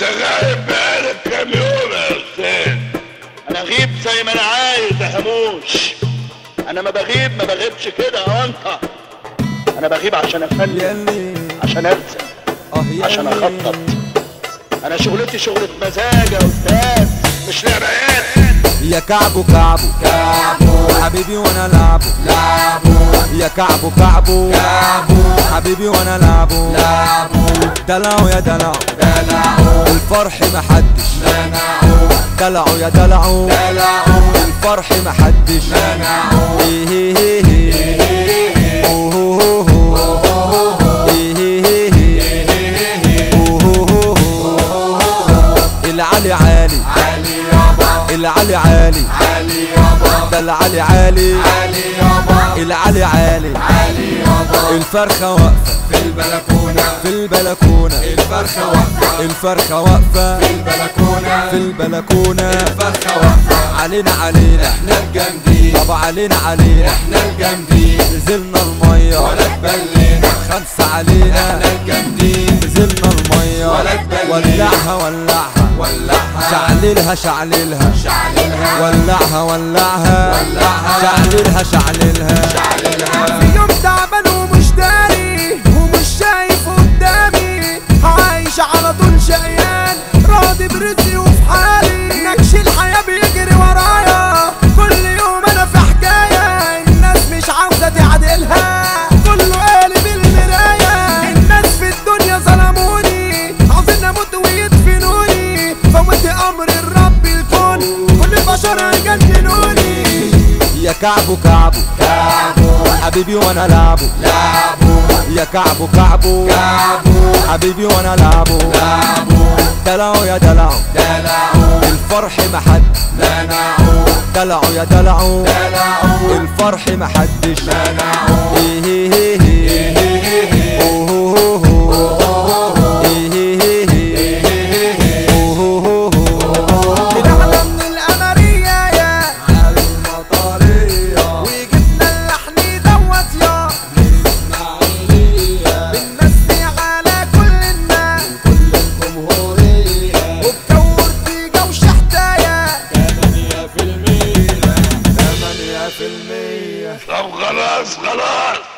انت غايب بقالك كام يوم يا استاذ انا اغيب زي ما انا عايز يا هموش انا ما بغيب ما بغيبش كده يا انت انا بغيب عشان افنن يلي عشان ارسم اه يلي عشان اخطط انا شغلتي شغلة مزاج يا استاذ مش لعبات يا كعبو كعبو كعبو حبيبي وانا لعبو لعبو يا كعبو كعبو كعبو حبيبي وانا لعبو لعبو دلعوا يا دلعوا دلعوا الفرح محدش منعوا دلعوا يا دلعوا دلعوا الفرح محدش منعوا إيه إيه إيه. أوه أوه أوه. إيه إيه إيه. أوه أوه أوه. العلي عالي العلي عالي ده العلي عالي العلي عالي الفرخة واقفة في البلكونة في البلكونة الفرخة واقفة الفرخة واقفة في البلكونة في البلكونة الفرخة واقفة علينا علينا احنا الجامدين طب علينا علينا احنا الجامدين نزلنا المية ولا تبلينا خمسة علينا احنا الجامدين نزلنا المية ولا تبلينا. ولعها ولعها ولعها شعللها شعللها شعللها ولعها ولعها ولعها. شعللها شعللها في يوم تعبان ومش داري ومش شايف قدامي عايش على طول شقيان راضي برزقي وفي حالي نكش الحياة بيجري ورايا كل يوم انا في حكاية الناس مش عاوزة تعدلها كله قالب المراية الناس في الدنيا ظلموني عاوزين اموت ويدفنوني فوت امر الرب الكون كل البشر يجننوني يا كعبو كعبو كعبو حبيبي وانا لعبو لعبو يا كعبو كعبو كعبو حبيبي وانا لعبو لعبو دلعوا يا دلعوا دلعوا الفرح محد منعوا دلعوا يا دلعوا دلعوا الفرح محدش منعوا إيه إيه إيه إيه. أوه أوه أوه. إيه إيه إيه. أوه أوه أوه. بنعلى من القمرية يا وجبنا اللحن دوت يا بنمسي على كل الناس وبكور ديجا وشحتاية طب خلاص خلاص